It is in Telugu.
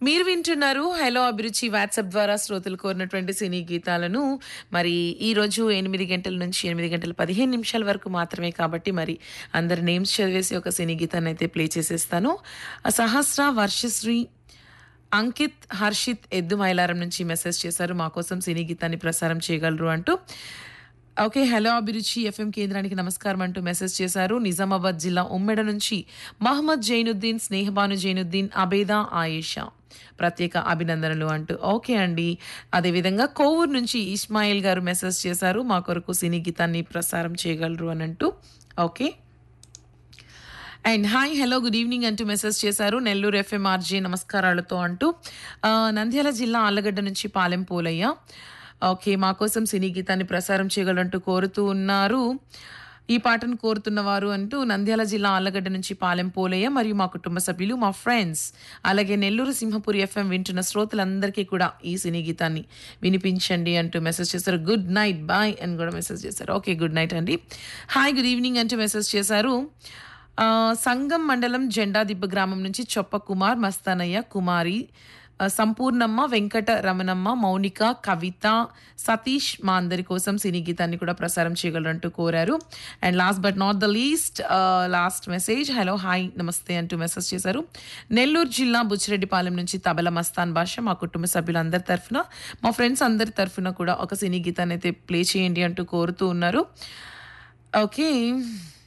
మీరు వింటున్నారు హలో అభిరుచి వాట్సాప్ ద్వారా శ్రోతలు కోరినటువంటి సినీ గీతాలను మరి ఈ రోజు ఎనిమిది గంటల నుంచి ఎనిమిది గంటల పదిహేను నిమిషాల వరకు మాత్రమే కాబట్టి మరి అందరి నేమ్స్ చదివేసి ఒక సినీ గీతాన్ని అయితే ప్లే చేసేస్తాను ఆ సహస్ర వర్షశ్రీ అంకిత్ హర్షిత్ ఎద్దు మైలారం నుంచి మెసేజ్ చేశారు మా కోసం సినీ గీతాన్ని ప్రసారం చేయగలరు అంటూ ఓకే హలో అభిరుచి ఎఫ్ఎం కేంద్రానికి నమస్కారం అంటూ మెసేజ్ చేశారు నిజామాబాద్ జిల్లా ఉమ్మెడ నుంచి మహమ్మద్ జైనుద్దీన్ స్నేహబాను జైనుద్దీన్ అబేదా ఆయేషా ప్రత్యేక అభినందనలు అంటూ ఓకే అండి అదేవిధంగా కోవూరు నుంచి ఇస్మాయిల్ గారు మెసేజ్ చేశారు మా కొరకు సినీ గీతాన్ని ప్రసారం చేయగలరు అని అంటూ okay and hi hello good evening అంటూ మెసేజ్ చేశారు నెల్లూరు ఎఫ్ఎంఆర్జే నమస్కారాలతో అంటూ ఆ, నంద్యాల జిల్లా ఆళ్ళగడ్డ నుంచి పాలెం పోలయ్య ఓకే మా కోసం సినీ గీతాన్ని ప్రసారం చేయగలంటూ కోరుతూ ఉన్నారు ఈ పాటను కోరుతున్నవారు అంటూ నంద్యాల జిల్లా ఆళ్ళగడ్డ నుంచి పాలెం పోలయ్య మరియు మా కుటుంబ సభ్యులు మా ఫ్రెండ్స్ అలాగే నెల్లూరు సింహపురి ఎఫ్ఎం వింటున్న శ్రోతలందరికీ కూడా ఈ సినీ గీతాన్ని వినిపించండి అంటూ మెసేజ్ చేశారు గుడ్ నైట్ బాయ్ అని కూడా మెసేజ్ చేశారు ఓకే గుడ్ నైట్ అండి హాయ్ గుడ్ ఈవినింగ్ అంటూ మెసేజ్ చేశారు ఆ, సంగం మండలం జెండాదిబ్బ గ్రామం నుంచి చొప్ప కుమార్ మస్తానయ్య కుమారి ఆ, సంపూర్ణమ్మ వెంకట రమణమ్మ మౌనిక కవిత సతీష్ మా అందరి కోసం సినీ గీతాన్ని కూడా ప్రసారం చేయగలరంటూ కోరారు and last but not the least last message hello hi నమస్తే అంటూ మెసేజ్ చేశారు నెల్లూరు జిల్లా బుచ్చిరెడ్డిపాలెం నుంచి తబల మస్తాన్ భాష మా కుటుంబ సభ్యులందరి తరఫున మా ఫ్రెండ్స్ అందరి తరఫున కూడా ఒక సినీ గీతాన్ని అయితే ప్లే చేయండి అంటూ కోరుతూ ఉన్నారు ఓకే